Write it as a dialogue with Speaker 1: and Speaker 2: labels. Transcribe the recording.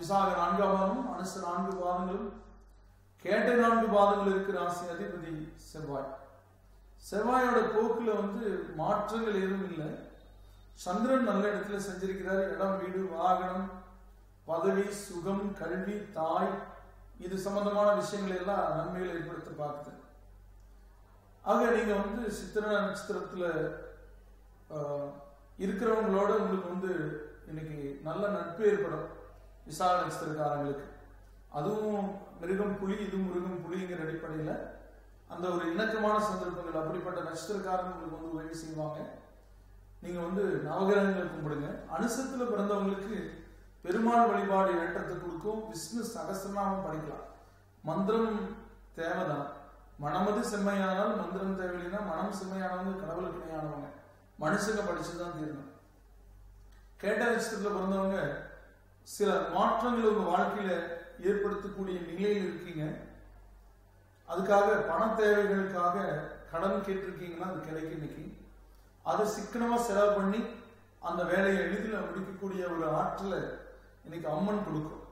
Speaker 1: விசாக நான்காம் பாதமும் அனுச நான்கு பாதங்களும் கேட்ட நான்கு பாதங்கள் இருக்கிற ராசி அதிபதி செவ்வாய் செவ்வாயோட போக்குல வந்து மாற்றங்கள் எதுவும் இல்லை சந்திரன் நல்ல இடத்துல செஞ்சிருக்கிறார் இடம் வீடு வாகனம் பதவி சுகம் கல்வி தாய் இது சம்பந்தமான விஷயங்கள் எல்லாம் நன்மைகளை ஏற்படுத்த பார்க்குது ஆக நீங்க வந்து சித்திர நட்சத்திரத்துல ஆஹ், இருக்கிறவங்களோட உங்களுக்கு வந்து இன்னைக்கு நல்ல நட்பு ஏற்படும் விசாக நட்சத்திரக்காரங்களுக்கு அதுவும் மிருகம் புலி இது மிருகம் புலிங்கிற அடிப்படையில் அந்த ஒரு இணக்கமான சந்தர்ப்பங்கள் அப்படிப்பட்ட நட்சத்திரக்காரங்க உங்களுக்கு வந்து உதவி செய்வாங்க நீங்க வந்து நவகிரகங்களை கும்பிடுங்க அனுசத்துல பிறந்தவங்களுக்கு பெருமாள் வழிபாடு ஏற்றத்தை கொடுக்கும் விஷ்ணு சகசிரநாமம் படிக்கலாம் மந்திரம் தேவைதான் மனமது செம்மையானால் மந்திரம் தேவையில்லைன்னா மனம் செம்மையானவங்க கடவுளுக்கு இணையானவங்க மனுஷங்க படிச்சுதான் தீரணும் கேட்ட நட்சத்திரத்துல பிறந்தவங்க சில மாற்றங்கள் உங்க வாழ்க்கையில ஏற்படுத்தக்கூடிய நிலையில் இருக்கீங்க அதுக்காக பண தேவைகளுக்காக கடன் கேட்டிருக்கீங்கன்னா அது கிடைக்கும் இன்னைக்கு அதை சிக்கனமா செலவு பண்ணி அந்த வேலையை எளிதில் முடிக்கக்கூடிய ஒரு ஆற்றலை இன்னைக்கு அம்மன் கொடுக்கும்